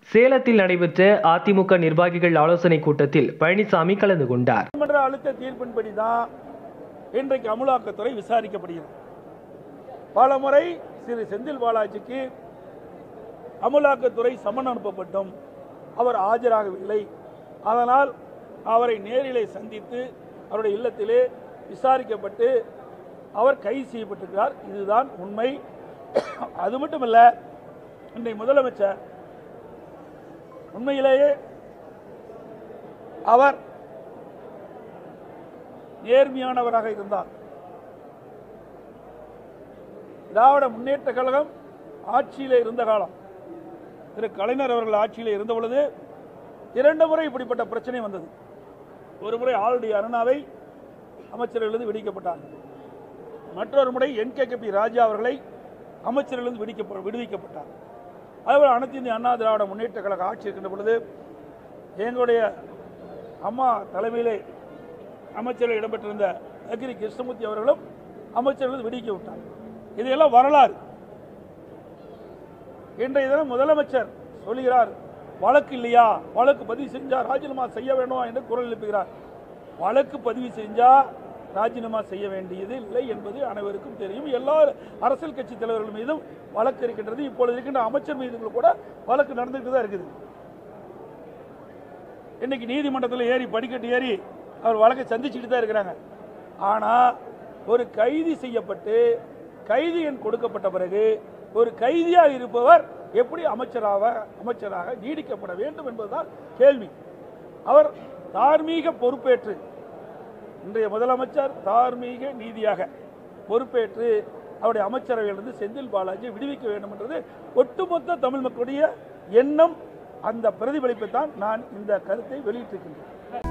சேலத்தில் நடைபெற்ற அதிமுக நிர்வாகிகள் ஆலோசனைக் கூட்டத்தில் பழனிசாமி கலந்து கொண்டார் நீதிமன்ற அழுத்த தீர்ப்பின்படி தான் இன்றைக்கு அமலாக்கத்துறை விசாரிக்கப்படுகிறது பல முறை திரு செந்தில் பாலாஜிக்கு அமலாக்கத்துறை சமன் அனுப்பப்பட்டும் அவர் ஆஜராகவில்லை அதனால் அவரை நேரிலே சந்தித்து அவருடைய இல்லத்திலே விசாரிக்கப்பட்டு அவர் கைது செய்யப்பட்டிருக்கிறார் இதுதான் உண்மை அது மட்டுமல்ல இன்றைய முதலமைச்சர் உண்மையிலேயே அவர் நேர்மையானவராக இருந்தார் திராவிட முன்னேற்ற கழகம் ஆட்சியில் இருந்த காலம் திரு கலைஞர் அவர்கள் ஆட்சியில் இருந்த பொழுது இரண்டு முறை இப்படிப்பட்ட பிரச்சனை வந்தது ஒரு முறை ஆளுடைய அருணாவை அமைச்சரிலிருந்து விடுவிக்கப்பட்டார் மற்றொரு முறை என் கே பி ராஜா அவர்களை அமைச்சரிலிருந்து விடுவிக்க விடுவிக்கப்பட்டார் அதேபோல் அனைத்து இந்திய அண்ணா திராவிட முன்னேற்ற கழக ஆட்சி இருக்கின்ற பொழுது எங்களுடைய அம்மா தலைமையிலே அமைச்சர்கள் இடம்பெற்றிருந்த அக்ரி கிருஷ்ணமூர்த்தி அவர்களும் அமைச்சர்கள் விடுவிக்க விட்டார் இதையெல்லாம் வரலாறு இன்றைய தினம் முதலமைச்சர் சொல்கிறார் வழக்கு இல்லையா வழக்கு பதிவு செஞ்சா ராஜினாமா செய்ய வேணும் என்று குரல் எழுப்புகிறார் வழக்கு பதிவு செஞ்சா ராஜினாமா செய்ய வேண்டியது இல்லை என்பது அனைவருக்கும் தெரியும் எல்லா அரசியல் கட்சி தலைவர்கள் மீதும் வழக்கு இருக்கின்றது இப்பொழுது இருக்கின்ற அமைச்சர் மீது கூட வழக்கு நடந்துகிட்டு தான் இருக்குது இன்னைக்கு நீதிமன்றத்தில் ஏறி படிக்கட்டு ஏறி அவர் வழக்கை சந்திச்சுட்டு தான் இருக்கிறாங்க ஆனால் ஒரு கைதி செய்யப்பட்டு கைதி எண் கொடுக்கப்பட்ட பிறகு ஒரு கைதியாக இருப்பவர் எப்படி அமைச்சராக அமைச்சராக நீடிக்கப்பட வேண்டும் என்பதுதான் கேள்வி அவர் தார்மீக பொறுப்பேற்று இன்றைய முதலமைச்சர் தார்மீக நீதியாக பொறுப்பேற்று அவருடைய அமைச்சரவையிலிருந்து செந்தில் பாலாஜி விடுவிக்க வேண்டும் என்றது ஒட்டுமொத்த தமிழ் மக்களுடைய எண்ணம் அந்த பிரதிபலிப்பை தான் நான் இந்த கருத்தை வெளியிட்டிருக்கின்றேன்